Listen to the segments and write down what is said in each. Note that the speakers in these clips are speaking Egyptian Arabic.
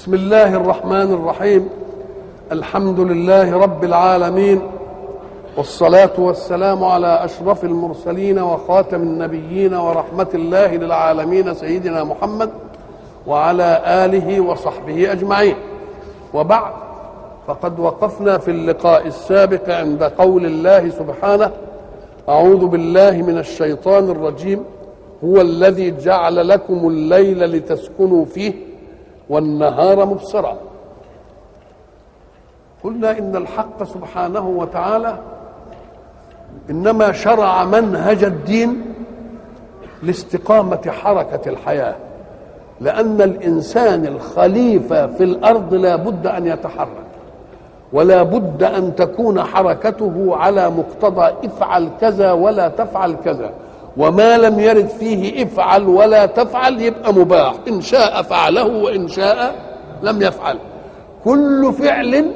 بسم الله الرحمن الرحيم الحمد لله رب العالمين والصلاة والسلام على أشرف المرسلين وخاتم النبيين ورحمة الله للعالمين سيدنا محمد وعلى آله وصحبه أجمعين وبعد فقد وقفنا في اللقاء السابق عند قول الله سبحانه أعوذ بالله من الشيطان الرجيم هو الذي جعل لكم الليل لتسكنوا فيه والنهار مبصرا قلنا ان الحق سبحانه وتعالى انما شرع منهج الدين لاستقامه حركه الحياه لان الانسان الخليفه في الارض لا بد ان يتحرك ولا بد ان تكون حركته على مقتضى افعل كذا ولا تفعل كذا وما لم يرد فيه افعل ولا تفعل يبقى مباح ان شاء فعله وان شاء لم يفعل كل فعل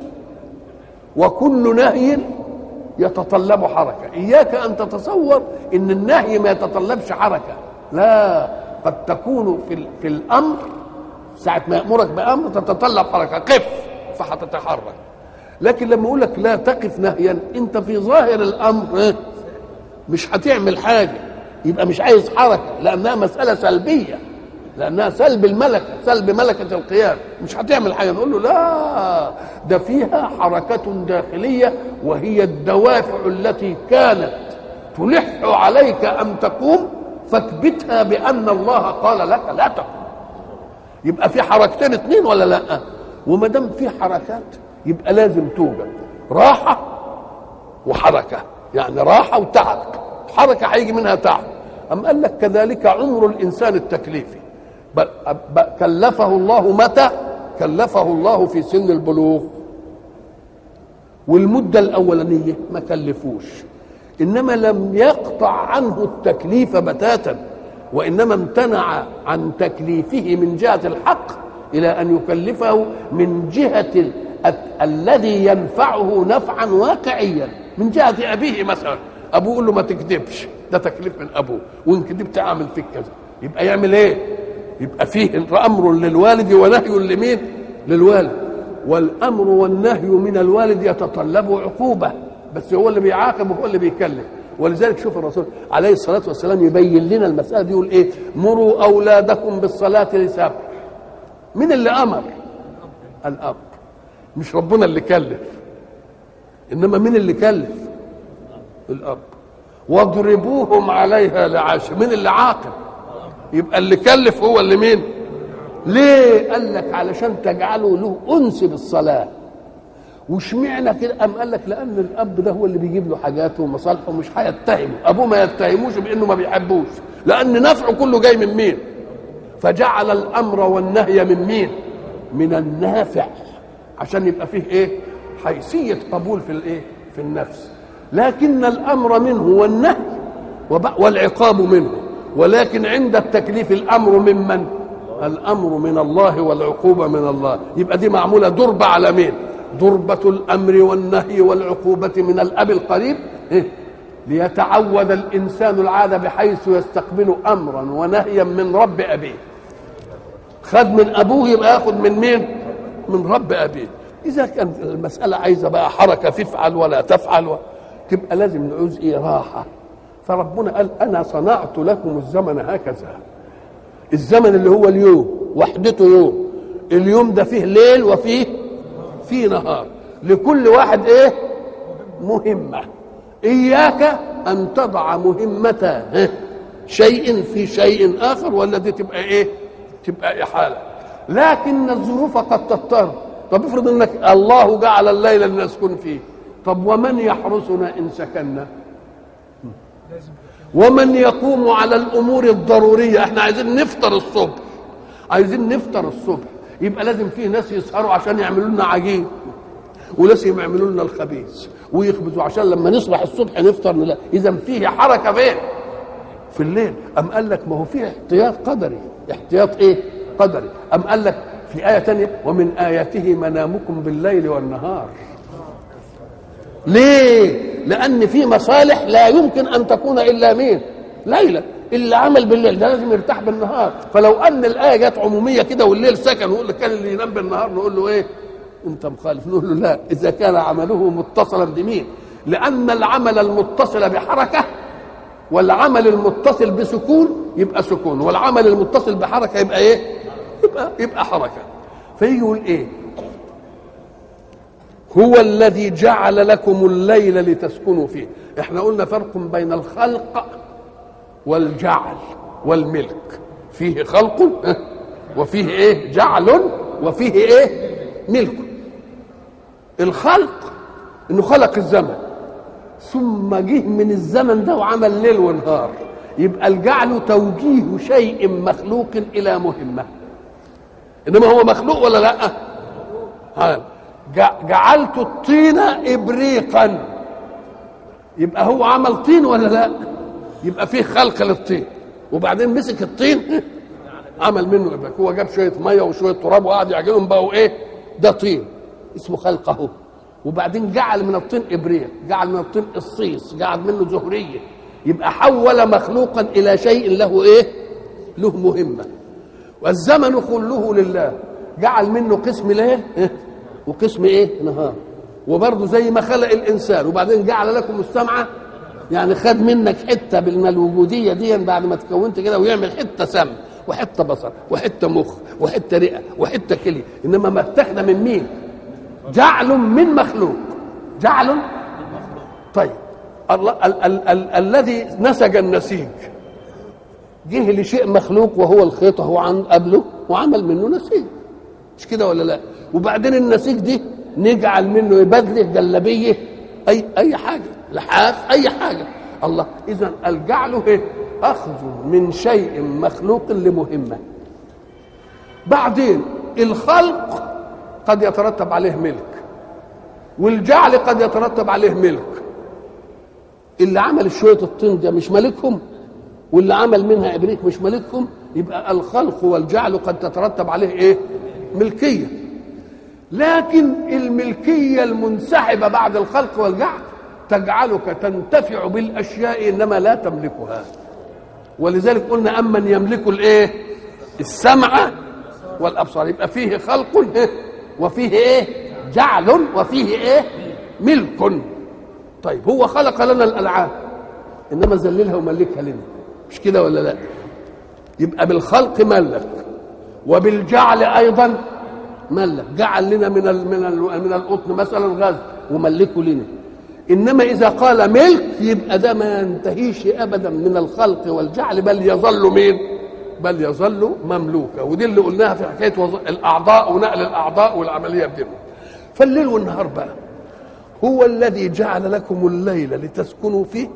وكل نهي يتطلب حركه اياك ان تتصور ان النهي ما يتطلبش حركه لا قد تكون في في الامر ساعه ما يامرك بامر تتطلب حركه قف فهتتحرك لكن لما اقول لك لا تقف نهيا انت في ظاهر الامر مش هتعمل حاجه يبقى مش عايز حركه لانها مساله سلبيه لانها سلب الملكه سلب ملكه القيام مش هتعمل حاجه نقول له لا ده فيها حركه داخليه وهي الدوافع التي كانت تلح عليك ان تقوم فاثبتها بان الله قال لك لا تقوم يبقى في حركتين اثنين ولا لا وما دام في حركات يبقى لازم توجد راحه وحركه يعني راحه وتعب حركه هيجي منها تعب أم قال لك كذلك عمر الإنسان التكليفي بل كلفه الله متى كلفه الله في سن البلوغ والمدة الأولانية ما كلفوش إنما لم يقطع عنه التكليف بتاتا وإنما امتنع عن تكليفه من جهة الحق إلى أن يكلفه من جهة ال... الذي ينفعه نفعا واقعيا من جهة أبيه مثلا أبوه يقول له ما تكذبش ده تكليف من أبوه وإن كذبت أعمل فيك كذا يبقى يعمل إيه؟ يبقى فيه أمر للوالد ونهي لمين؟ للوالد والأمر والنهي من الوالد يتطلب عقوبة بس هو اللي بيعاقب وهو اللي بيكلم ولذلك شوف الرسول عليه الصلاة والسلام يبين لنا المسألة دي يقول إيه؟ مروا أولادكم بالصلاة لسبع مين اللي أمر؟ الأب مش ربنا اللي كلف إنما مين اللي كلف؟ الاب واضربوهم عليها لعاشر مين اللي عاقب يبقى اللي كلف هو اللي مين ليه قال لك علشان تجعلوا له انس بالصلاه واشمعنى كده قام قال لك لان الاب ده هو اللي بيجيب له حاجاته ومصالحه مش هيتهمه ابوه ما يتهموش بانه ما بيحبوش لان نفعه كله جاي من مين فجعل الامر والنهي من مين من النافع عشان يبقى فيه ايه حيثيه قبول في الايه في النفس لكن الامر منه والنهي والعقاب منه ولكن عند التكليف الامر ممن الامر من الله والعقوبه من الله يبقى دي معموله ضربه على مين ضربه الامر والنهي والعقوبه من الاب القريب إيه؟ ليتعود الانسان العاده بحيث يستقبل امرا ونهيا من رب ابيه خد من ابوه يبقى ياخد من مين من رب ابيه اذا كان المساله عايزه بقى حركه تفعل ولا تفعل و... تبقى لازم نعوز ايه راحه فربنا قال انا صنعت لكم الزمن هكذا الزمن اللي هو اليوم وحدته يوم اليوم ده فيه ليل وفيه فيه نهار لكل واحد ايه مهمه اياك ان تضع مهمة شيء في شيء اخر ولا دي تبقى ايه تبقى احاله لكن الظروف قد تضطر طب افرض انك الله جعل الليل لنسكن فيه طب ومن يحرسنا ان سكننا ومن يقوم على الامور الضروريه احنا عايزين نفطر الصبح عايزين نفطر الصبح يبقى لازم في ناس يسهروا عشان يعملوا لنا عجين وناس يعملوا لنا الخبيث ويخبزوا عشان لما نصبح الصبح نفطر لا اذا فيه حركه فين في الليل ام قال لك ما هو فيه احتياط قدري احتياط ايه قدري ام قال لك في آية تانية ومن آياته منامكم بالليل والنهار ليه لأن في مصالح لا يمكن أن تكون إلا مين ليلا اللي عمل بالليل ده لازم يرتاح بالنهار فلو ان الايه جت عموميه كده والليل سكن ويقول لك كان اللي ينام بالنهار نقول له ايه انت مخالف نقول له لا اذا كان عمله متصلا بمين لان العمل المتصل بحركه والعمل المتصل بسكون يبقى سكون والعمل المتصل بحركه يبقى ايه يبقى يبقى حركه فيجي يقول ايه هو الذي جعل لكم الليل لتسكنوا فيه احنا قلنا فرق بين الخلق والجعل والملك فيه خلق وفيه ايه جعل وفيه ايه ملك الخلق انه خلق الزمن ثم جه من الزمن ده وعمل ليل ونهار يبقى الجعل توجيه شيء مخلوق الى مهمه انما هو مخلوق ولا لا ها جعلت الطين ابريقا يبقى هو عمل طين ولا لا يبقى فيه خلق للطين وبعدين مسك الطين عمل منه ابريق هو جاب شويه ميه وشويه تراب وقعد يعجنهم بقوا ايه ده طين اسمه خلقه وبعدين جعل من الطين ابريق جعل من الطين الصيص جعل منه زهريه يبقى حول مخلوقا الى شيء له ايه له مهمه والزمن كله لله جعل منه قسم ليل وقسم ايه نهار وبرضه زي ما خلق الانسان وبعدين جعل لكم السمع يعني خد منك حته من الوجوديه دي بعد ما تكونت كده ويعمل حته سمع وحته بصر وحته مخ وحته رئه وحته كليه انما ما اتخذ من مين؟ جعل من مخلوق جعل طيب الله ال- ال- ال- الذي نسج النسيج جه لشيء مخلوق وهو الخيط هو عن قبله وعمل منه نسيج مش كده ولا لا وبعدين النسيج دي نجعل منه بدله جلبيه اي اي حاجه لحاف اي حاجه الله اذا الجعل ايه اخذ من شيء مخلوق لمهمه بعدين الخلق قد يترتب عليه ملك والجعل قد يترتب عليه ملك اللي عمل شويه الطين ده مش مالكهم واللي عمل منها ابريق مش مالكهم يبقى الخلق والجعل قد تترتب عليه ايه ملكيه لكن الملكيه المنسحبه بعد الخلق والجعل تجعلك تنتفع بالاشياء انما لا تملكها ولذلك قلنا امن يملك الايه السمع والابصار يبقى فيه خلق وفيه ايه جعل وفيه ايه ملك طيب هو خلق لنا الالعاب انما ذللها وملكها لنا مش كده ولا لا يبقى بالخلق ملك وبالجعل ايضا ملك جعل لنا من ال من ال من القطن مثلا غاز وملكه لنا انما اذا قال ملك يبقى ده ما ينتهيش ابدا من الخلق والجعل بل يظل مين بل يظل مملوكا ودي اللي قلناها في حكايه وظ... الاعضاء ونقل الاعضاء والعمليه بدي فالليل والنهار بقى هو الذي جعل لكم الليل لتسكنوا فيه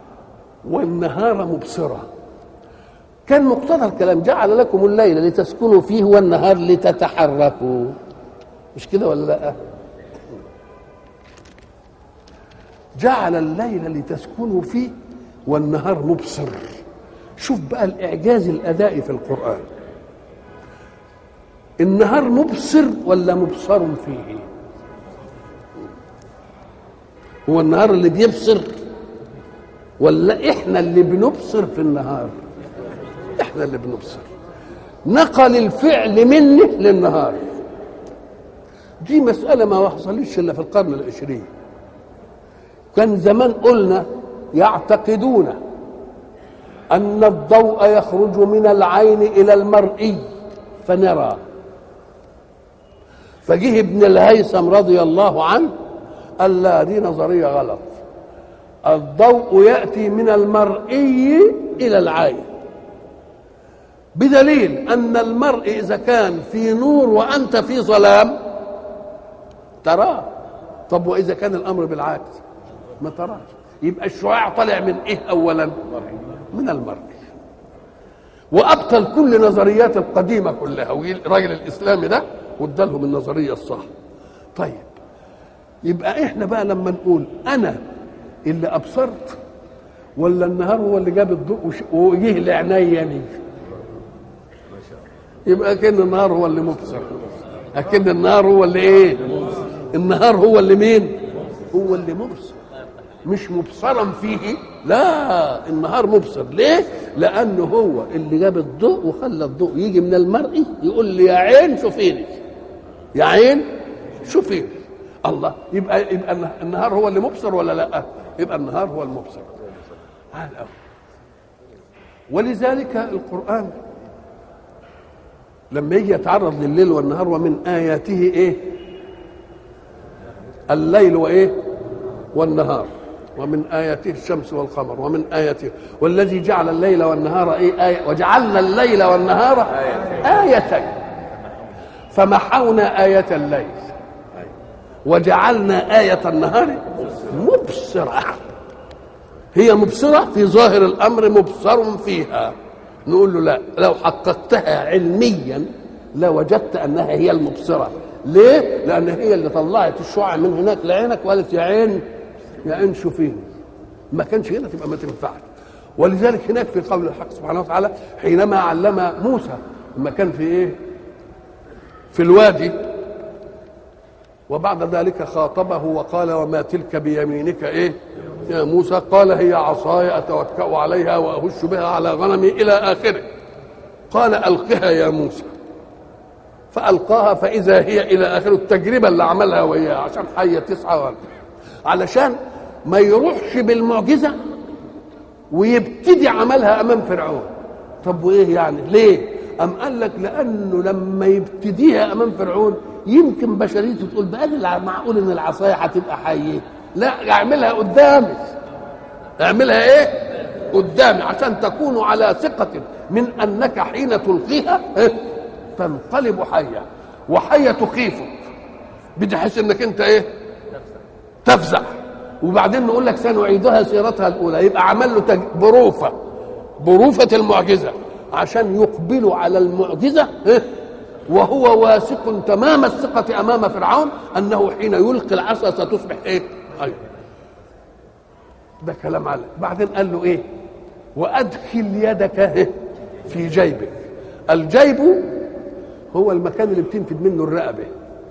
والنهار مبصرا كان مقتضى الكلام جعل لكم الليل لتسكنوا فيه والنهار لتتحركوا مش كده ولا لا جعل الليل لتسكنوا فيه والنهار مبصر شوف بقى الاعجاز الادائي في القران النهار مبصر ولا مبصر فيه هو النهار اللي بيبصر ولا احنا اللي بنبصر في النهار احنا اللي بنبصر نقل الفعل منه للنهار دي مسألة ما حصلتش إلا في القرن العشرين كان زمان قلنا يعتقدون أن الضوء يخرج من العين إلى المرئي فنرى فجه ابن الهيثم رضي الله عنه قال لا دي نظرية غلط الضوء يأتي من المرئي إلى العين بدليل أن المرء إذا كان في نور وأنت في ظلام تراه طب وإذا كان الأمر بالعكس ما تراش يبقى الشعاع طالع من إيه أولا من المرء وأبطل كل نظريات القديمة كلها والراجل الإسلامي ده وادالهم النظرية الصح طيب يبقى احنا بقى لما نقول انا اللي ابصرت ولا النهار هو اللي جاب الضوء وجه لعينيا يبقى كان النهار هو اللي مبصر اكن النهار هو اللي ايه النهار هو اللي مين هو اللي مبصر مش مبصرا فيه لا النهار مبصر ليه لانه هو اللي جاب الضوء وخلى الضوء يجي من المرئي يقول لي يا عين شوفيني يا عين شوفيني الله يبقى يبقى النهار هو اللي مبصر ولا لا يبقى النهار هو المبصر هذا أول. ولذلك القرآن لما يجي يتعرض لليل والنهار ومن آياته إيه الليل وإيه والنهار ومن آياته الشمس والقمر ومن آياته والذي جعل الليل والنهار إيه آية وجعلنا الليل والنهار آيتين فمحونا آية الليل وجعلنا آية النهار مبصرة هي مبصرة في ظاهر الأمر مبصر فيها نقول له لا لو حققتها علميا لوجدت أنها هي المبصرة ليه؟ لأن هي اللي طلعت الشعاع من هناك لعينك وقالت يا عين يا عين شوفيني ما كانش هنا تبقى ما تنفعش ولذلك هناك في قول الحق سبحانه وتعالى حينما علم موسى لما كان في ايه؟ في الوادي وبعد ذلك خاطبه وقال وما تلك بيمينك ايه يا موسى قال هي عصاي اتوكا عليها واهش بها على غنمي الى اخره قال القها يا موسى فالقاها فاذا هي الى اخره التجربه اللي عملها وياها عشان حيه تسعى علشان ما يروحش بالمعجزه ويبتدي عملها امام فرعون طب وايه يعني ليه أم قال لك لأنه لما يبتديها أمام فرعون يمكن بشريته تقول بقى معقول إن العصاية هتبقى حية لا اعملها قدامي اعملها إيه؟ قدامي عشان تكونوا على ثقة من أنك حين تلقيها إيه؟ تنقلب حية وحية تخيفك بتحس إنك أنت إيه؟ تفزع وبعدين نقول لك سنعيدها سيرتها الأولى يبقى عمل له تج... بروفة بروفة المعجزة عشان يقبلوا على المعجزة وهو واثق تمام الثقة أمام فرعون أنه حين يلقي العصا ستصبح إيه؟ أيوة. ده كلام على بعدين قال له إيه؟ وأدخل يدك في جيبك الجيب هو المكان اللي بتنفد منه الرقبة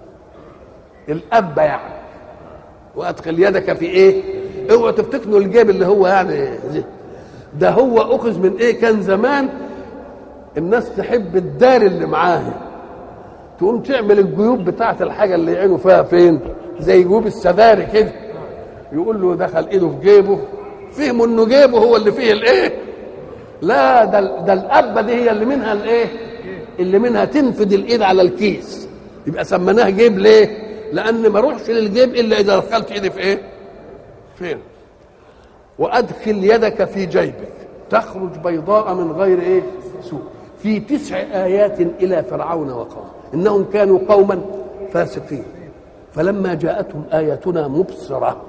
الأبة يعني وأدخل يدك في إيه؟ اوعوا تفتكروا الجيب اللي هو يعني ده هو أخذ من إيه؟ كان زمان الناس تحب الدار اللي معاها تقوم تعمل الجيوب بتاعه الحاجه اللي يعينوا فيها فين زي جيوب السداري كده يقول له دخل ايده في جيبه فهموا انه جيبه هو اللي فيه الايه لا ده ده الابه دي هي اللي منها الايه اللي منها تنفد الايد على الكيس يبقى سميناها جيب ليه لان ما اروحش للجيب الا اذا دخلت ايدي في ايه فين وادخل يدك في جيبك تخرج بيضاء من غير ايه سوء في تسع آيات إلى فرعون وقومه إنهم كانوا قوما فاسقين فلما جاءتهم آياتنا مبصرة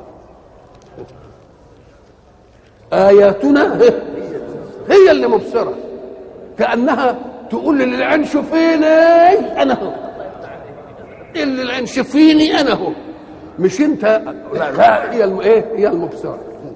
آياتنا هي اللي مبصرة كأنها تقول للعين شوفيني أنا هو اللي العين شوفيني أنا هو مش أنت لا, لا هي الم... إيه هي المبصرة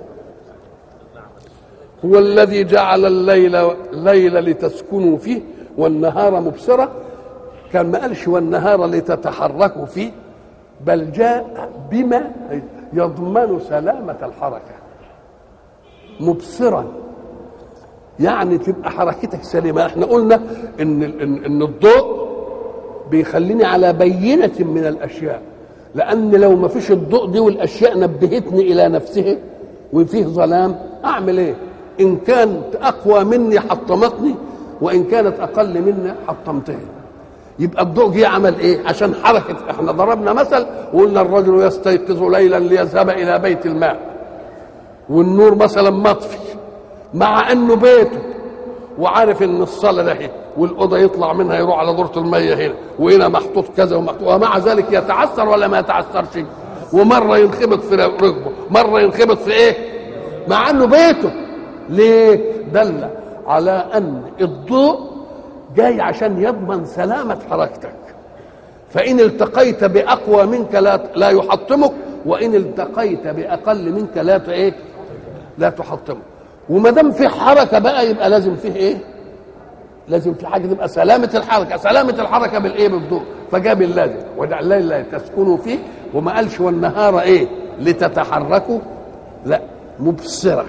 هو الذي جعل الليل ليل لتسكنوا فيه والنهار مبصرة كان ما قالش والنهار لتتحركوا فيه بل جاء بما يضمن سلامة الحركة مبصرا يعني تبقى حركتك سليمة احنا قلنا ان, إن, إن الضوء بيخليني على بينة من الأشياء لأن لو ما فيش الضوء دي والأشياء نبهتني إلى نفسه وفيه ظلام أعمل إيه إن كانت أقوى مني حطمتني وإن كانت أقل مني حطمتها يبقى الضوء جه عمل إيه عشان حركة إحنا ضربنا مثل وقلنا الرجل يستيقظ ليلا ليذهب إلى بيت الماء والنور مثلا مطفي مع انه بيته وعارف ان الصاله ده هنا والاوضه يطلع منها يروح على دورة الميه هنا وهنا محطوط كذا ومحطوط ومع ذلك يتعثر ولا ما يتعثرش ومره ينخبط في ركبه مره ينخبط في ايه مع انه بيته ليه دل على ان الضوء جاي عشان يضمن سلامه حركتك فان التقيت باقوى منك لا لا يحطمك وان التقيت باقل منك لا ايه لا تحطمك وما دام في حركه بقى يبقى لازم فيه ايه لازم في حاجه تبقى سلامه الحركه سلامه الحركه بالايه بالضوء فجاب اللازم وجعل الليل تسكنوا فيه وما قالش والنهار ايه لتتحركوا لا مبصرة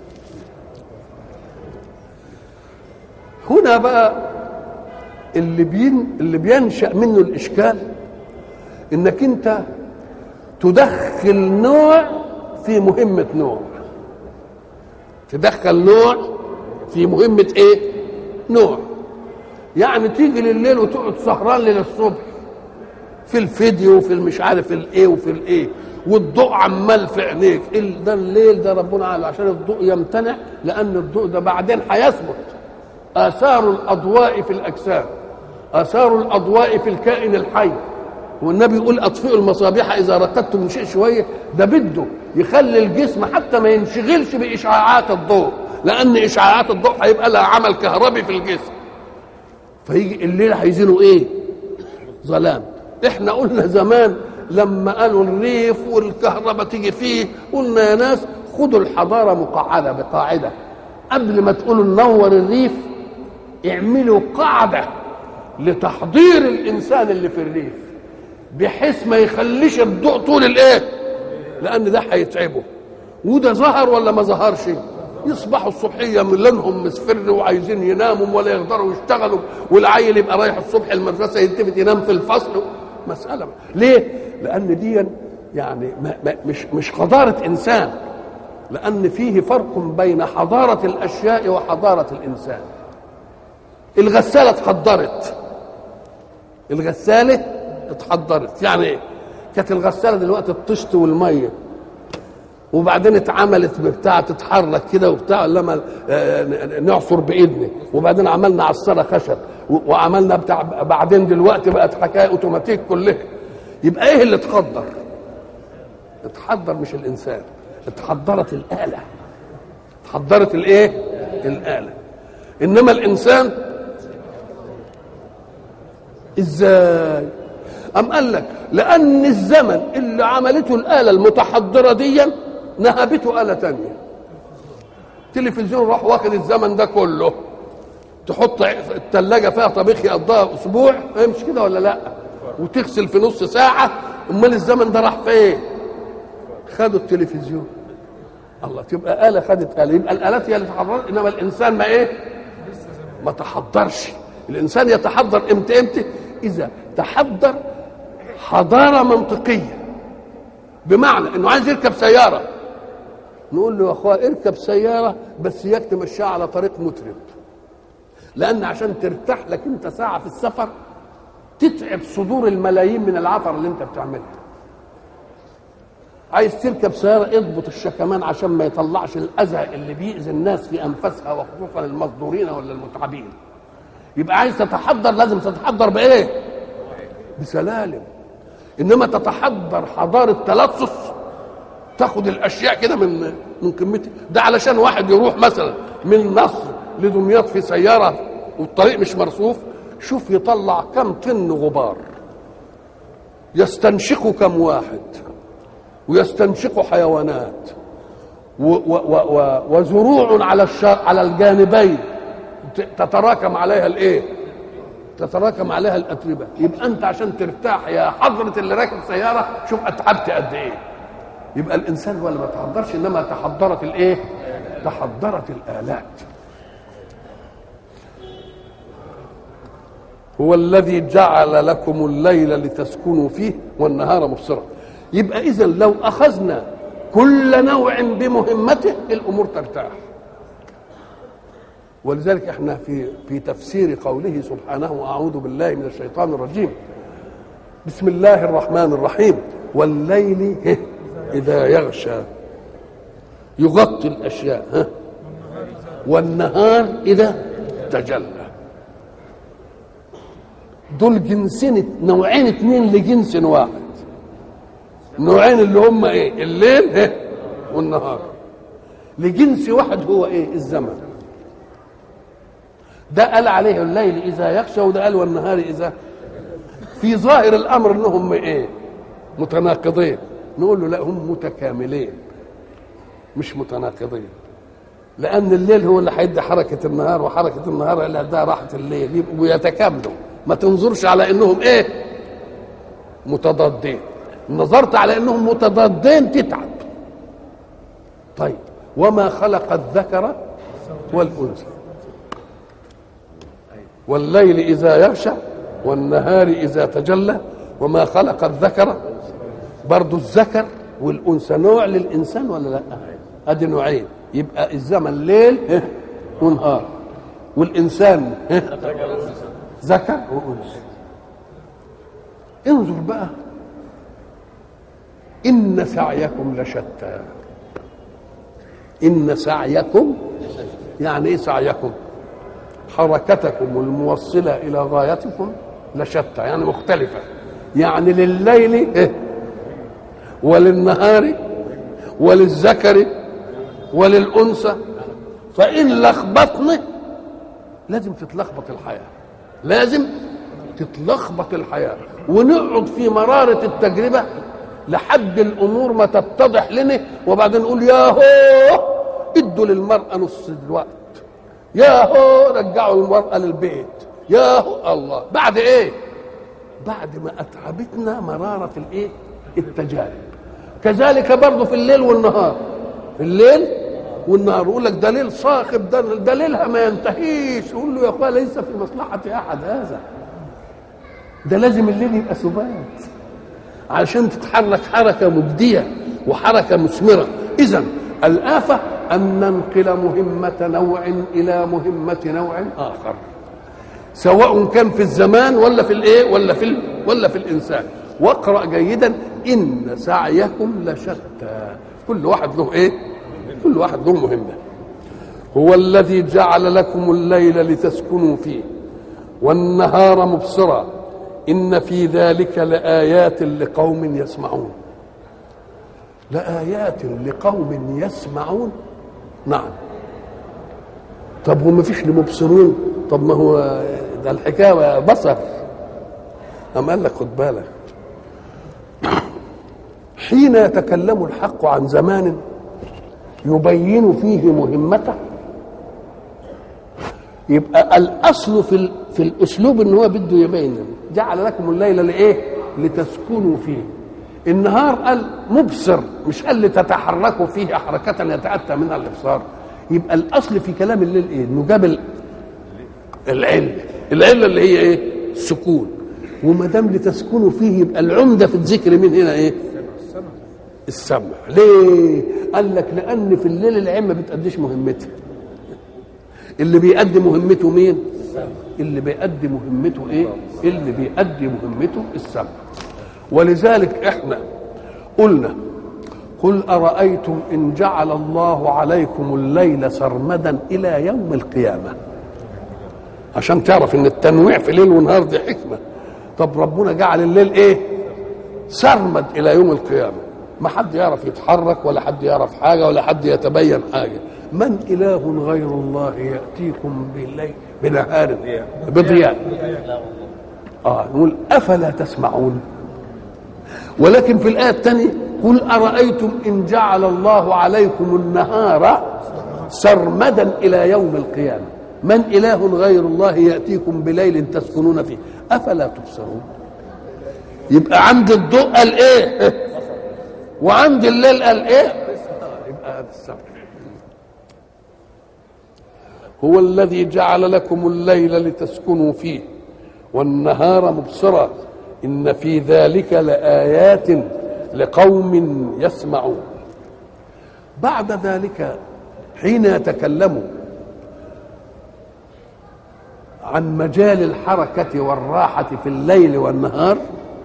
هنا بقى اللي بين اللي بينشأ منه الإشكال إنك أنت تدخل نوع في مهمة نوع تدخل نوع في مهمة إيه؟ نوع يعني تيجي لليل وتقعد سهران للصبح في الفيديو وفي المش عارف الايه وفي الايه والضوء عمال في عينيك ال- ده الليل ده ربنا قال عشان الضوء يمتنع لان الضوء ده بعدين هيثبت اثار الاضواء في الاجسام اثار الاضواء في الكائن الحي والنبي يقول اطفئوا المصابيح اذا رقدتم من شيء شويه ده بده يخلي الجسم حتى ما ينشغلش باشعاعات الضوء لان اشعاعات الضوء هيبقى لها عمل كهربي في الجسم فيجي الليل هيزينوا ايه ظلام احنا قلنا زمان لما قالوا الريف والكهرباء تيجي فيه قلنا يا ناس خدوا الحضاره مقعده بقاعده قبل ما تقولوا ننور الريف اعملوا قاعده لتحضير الانسان اللي في الريف بحيث ما يخليش الضوء طول الايه لان ده هيتعبه وده ظهر ولا ما ظهرش يصبحوا الصبحيه من لونهم مصفر وعايزين يناموا ولا يقدروا يشتغلوا والعيل يبقى رايح الصبح المدرسه يلتفت ينام في الفصل مساله ليه؟ لان دي يعني ما ما مش مش حضاره انسان لان فيه فرق بين حضاره الاشياء وحضاره الانسان الغساله اتحضرت الغساله اتحضرت يعني ايه؟ كانت الغساله دلوقتي الطشت والميه وبعدين اتعملت بتاع تتحرك كده وبتاع لما آه، نعصر بايدنا وبعدين عملنا عصاره خشب و- وعملنا بتاع بعدين دلوقتي بقت حكايه اوتوماتيك كلها يبقى ايه اللي اتخدر؟ اتحضر مش الانسان اتحضرت الاله اتحضرت الايه؟ الاله انما الانسان ازاي؟ أم قال لك لأن الزمن اللي عملته الآلة المتحضرة دي نهبته آلة تانية تلفزيون راح واخد الزمن ده كله تحط الثلاجة فيها طبيخ يقضيها أسبوع مش كده ولا لأ وتغسل في نص ساعة أمال الزمن ده راح فين خدوا التلفزيون الله تبقى آلة خدت آلة يبقى الآلات هي اللي تحضرت إنما الإنسان ما إيه ما تحضرش الإنسان يتحضر إمتى إمتى إذا تحضر حضاره منطقيه بمعنى انه عايز يركب سياره نقول له يا اخويا اركب سياره بس اياك تمشيها على طريق مترب لان عشان ترتاح لك انت ساعه في السفر تتعب صدور الملايين من العطر اللي انت بتعملها عايز تركب سيارة اضبط الشكمان عشان ما يطلعش الأذى اللي بيأذي الناس في أنفاسها وخصوصا المصدورين ولا المتعبين يبقى عايز تتحضر لازم تتحضر بإيه؟ بسلالم انما تتحضر حضاره تلصص تاخد الاشياء كده من من قمتها ده علشان واحد يروح مثلا من مصر لدمياط في سياره والطريق مش مرصوف شوف يطلع كم طن غبار يستنشقه كم واحد ويستنشقه حيوانات و و و و وزروع على الشر على الجانبين تتراكم عليها الايه؟ تتراكم عليها الاتربه يبقى انت عشان ترتاح يا حضره اللي راكب سياره شوف اتعبت قد ايه يبقى الانسان هو اللي ما تحضرش انما تحضرت الايه تحضرت الالات هو الذي جعل لكم الليل لتسكنوا فيه والنهار مبصرا يبقى اذا لو اخذنا كل نوع بمهمته الامور ترتاح ولذلك احنا في في تفسير قوله سبحانه اعوذ بالله من الشيطان الرجيم بسم الله الرحمن الرحيم والليل اذا يغشى يغطي الاشياء ها والنهار اذا تجلى دول جنسين نوعين اتنين لجنس واحد نوعين اللي هم ايه الليل ها والنهار لجنس واحد هو ايه الزمن ده قال عليه الليل اذا يخشى وده قال والنهار اذا في ظاهر الامر انهم ايه متناقضين نقول له لا هم متكاملين مش متناقضين لان الليل هو اللي هيدي حركه النهار وحركه النهار اللي هتديها راحه الليل يبقوا يتكاملوا ما تنظرش على انهم ايه متضادين نظرت على انهم متضادين تتعب طيب وما خلق الذكر والانثى والليل اذا يغشى والنهار اذا تجلى وما خلق الذكر برضو الذكر والانثى نوع للانسان ولا لا ادي نوعين يبقى الزمن ليل ها، ونهار والانسان ها، ذكر وانثى انظر بقى ان سعيكم لشتى ان سعيكم يعني ايه سعيكم حركتكم الموصله الى غايتكم لشتى يعني مختلفه يعني لليل إيه؟ وللنهار وللذكر وللانثى فان لخبطنا لازم تتلخبط الحياه لازم تتلخبط الحياه ونقعد في مراره التجربه لحد الامور ما تتضح لنا وبعدين نقول يا هو ادوا للمراه نص الوقت يا هو رجعوا المراه للبيت يا هو الله بعد ايه بعد ما اتعبتنا مراره الايه التجارب كذلك برضه في الليل والنهار في الليل والنهار يقول لك ده ليل صاخب ده ده ليلها ما ينتهيش يقول له يا اخويا ليس في مصلحه احد هذا ده لازم الليل يبقى سبات علشان تتحرك حركه مجديه وحركه مثمره اذا الافه ان ننقل مهمه نوع الى مهمه نوع اخر سواء كان في الزمان ولا في الايه ولا في ال... ولا في الانسان واقرا جيدا ان سعيكم لشتى كل واحد له ايه كل واحد له مهمه هو الذي جعل لكم الليل لتسكنوا فيه والنهار مبصرا ان في ذلك لايات لقوم يسمعون لايات لقوم يسمعون نعم طب وما فيش لمبصرين طب ما هو ده الحكايه بصر أم قال لك خد بالك حين يتكلم الحق عن زمان يبين فيه مهمته يبقى الاصل في ال- في الاسلوب ان هو بده يبين جعل لكم الليل لايه لتسكنوا فيه النهار قال مبصر مش قال لتتحركوا فيه حركه يتاتى منها الابصار يبقى الاصل في كلام الليل ايه انه جاب ال- العله العله اللي هي ايه السكون وما دام لتسكنوا فيه يبقى العمده في الذكر من هنا ايه السمع ليه قال لك لان في الليل العين ما بتأديش مهمتها اللي بيأدي مهمته مين اللي بيأدي مهمته ايه اللي بيأدي مهمته السمع ولذلك احنا قلنا قل أرأيتم إن جعل الله عليكم الليل سرمدا إلى يوم القيامة عشان تعرف ان التنويع في ليل ونهار دي حكمة طب ربنا جعل الليل ايه سرمد إلى يوم القيامة ما حد يعرف يتحرك ولا حد يعرف حاجة ولا حد يتبين حاجة من إله غير الله يأتيكم بالليل بنهار بضياء آه نقول أفلا تسمعون ولكن في الآية الثانية قل أرأيتم إن جعل الله عليكم النهار سرمدا إلى يوم القيامة من إله غير الله يأتيكم بليل تسكنون فيه أفلا تبصرون يبقى عند الضوء قال إيه وعند الليل قال إيه يبقى هذا السبب هو الذي جعل لكم الليل لتسكنوا فيه والنهار مبصرا ان في ذلك لايات لقوم يسمعون بعد ذلك حين يتكلم عن مجال الحركه والراحه في الليل والنهار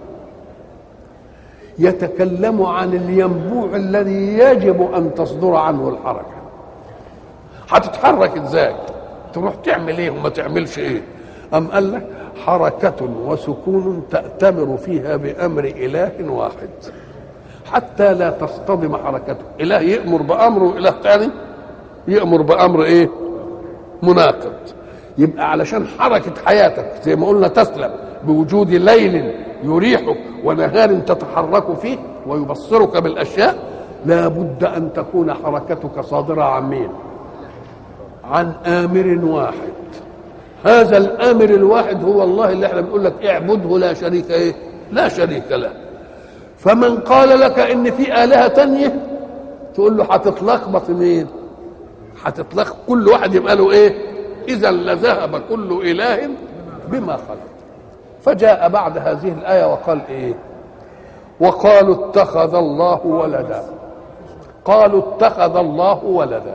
يتكلم عن الينبوع الذي يجب ان تصدر عنه الحركه هتتحرك ازاي تروح تعمل ايه وما تعملش ايه ام قال لك حركة وسكون تأتمر فيها بأمر إله واحد حتى لا تصطدم حركته إله يأمر بأمر وإله ثاني يأمر بأمر إيه مناقض يبقى علشان حركة حياتك زي ما قلنا تسلم بوجود ليل يريحك ونهار تتحرك فيه ويبصرك بالأشياء لا بد أن تكون حركتك صادرة عن مين عن آمر واحد هذا الامر الواحد هو الله اللي احنا بنقول لك اعبده لا شريك ايه لا شريك له فمن قال لك ان في الهه تانية تقول له هتتلخبط مين هتتلخبط كل واحد يبقى له ايه اذا لذهب كل اله بما خلق فجاء بعد هذه الايه وقال ايه وقالوا اتخذ الله ولدا قالوا اتخذ الله ولدا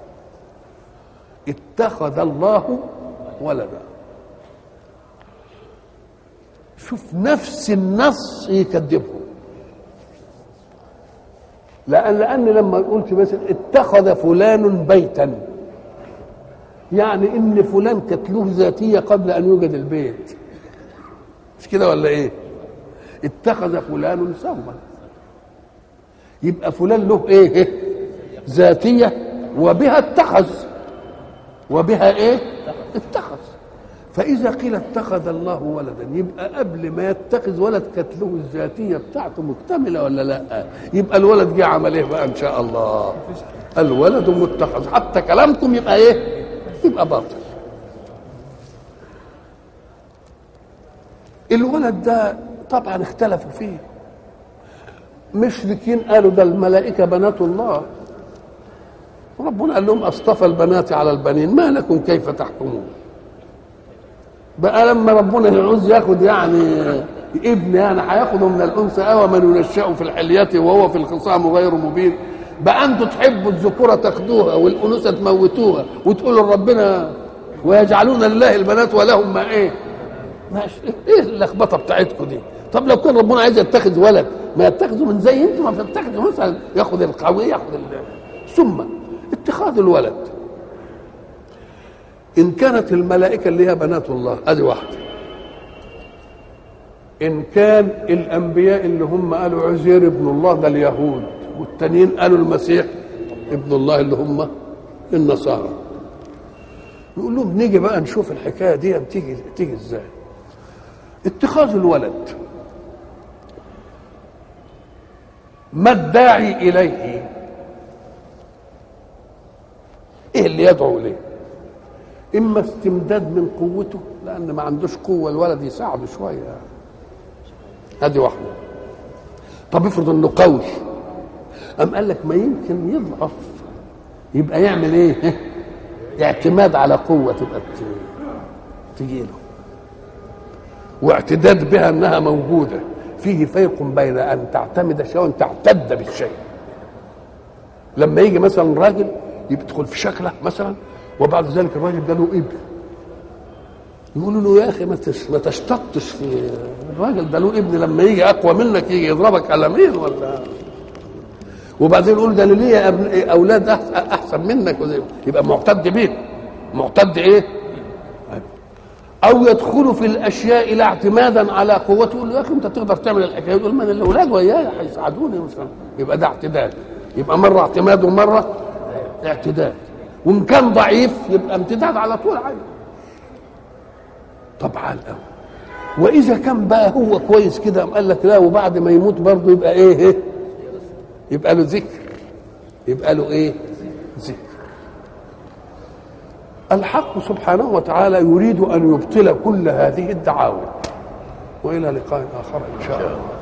اتخذ الله ولدا شوف نفس النص يكذبهم لأن لأن لما قلت مثلا اتخذ فلان بيتا يعني إن فلان كانت له ذاتية قبل أن يوجد البيت مش كده ولا إيه؟ اتخذ فلان ثوبا يبقى فلان له إيه؟ ذاتية وبها اتخذ وبها إيه؟ اتخذ فإذا قيل اتخذ الله ولدا يبقى قبل ما يتخذ ولد كانت له الذاتية بتاعته مكتملة ولا لا؟ يبقى الولد جه عمل ايه بقى إن شاء الله؟ الولد متخذ حتى كلامكم يبقى ايه؟ يبقى باطل. الولد ده طبعا اختلفوا فيه. مشركين قالوا ده الملائكة بنات الله. ربنا قال لهم اصطفى البنات على البنين ما لكم كيف تحكمون؟ بقى لما ربنا يعوز ياخد يعني ابن يعني هياخده من الانثى او من ينشأ في الحلية وهو في الخصام غير مبين بقى انتوا تحبوا الذكوره تاخدوها والانوثه تموتوها وتقولوا لربنا ويجعلون لله البنات ولهم ما ايه؟ ماشي ايه اللخبطه بتاعتكم دي؟ طب لو كان ربنا عايز يتخذ ولد ما يتخذوا من زي انتوا ما بتتخذوا مثلا ياخد القوي ياخد ثم اتخاذ الولد إن كانت الملائكة اللي هي بنات الله أدي واحدة إن كان الأنبياء اللي هم قالوا عزير ابن الله ده اليهود والتانيين قالوا المسيح ابن الله اللي هم النصارى نقول لهم نيجي بقى نشوف الحكاية دي تيجي تيجي ازاي اتخاذ الولد ما الداعي إليه ايه اللي يدعو اليه اما استمداد من قوته لان ما عندوش قوه الولد يساعده شويه هذه واحده طب افرض انه قوي ام قال لك ما يمكن يضعف يبقى يعمل ايه اعتماد على قوه تبقى تجي له واعتداد بها انها موجوده فيه فرق بين ان تعتمد شيء وان تعتد بالشيء لما يجي مثلا راجل يدخل في شكله مثلا وبعد ذلك الراجل ده له ابن يقولوا له يا اخي ما ما تشتطش في الراجل ده له ابن لما يجي اقوى منك يجي يضربك قلمين ولا وبعدين يقول ده انا ليا ابن اولاد احسن منك يبقى معتد بيه معتد ايه؟ او يدخل في الاشياء لا اعتمادا على قوته يقول له يا اخي انت تقدر تعمل الحكايه يقول ما الاولاد وياي هيساعدوني مثلا يبقى ده اعتداد يبقى مره اعتماد ومره اعتداد وان كان ضعيف يبقى امتداد على طول عادي طبعا قوي واذا كان بقى هو كويس كده قال لك لا وبعد ما يموت برضه يبقى ايه, إيه؟ يبقى له ذكر يبقى له ايه ذكر الحق سبحانه وتعالى يريد ان يبطل كل هذه الدعاوى والى لقاء اخر ان شاء الله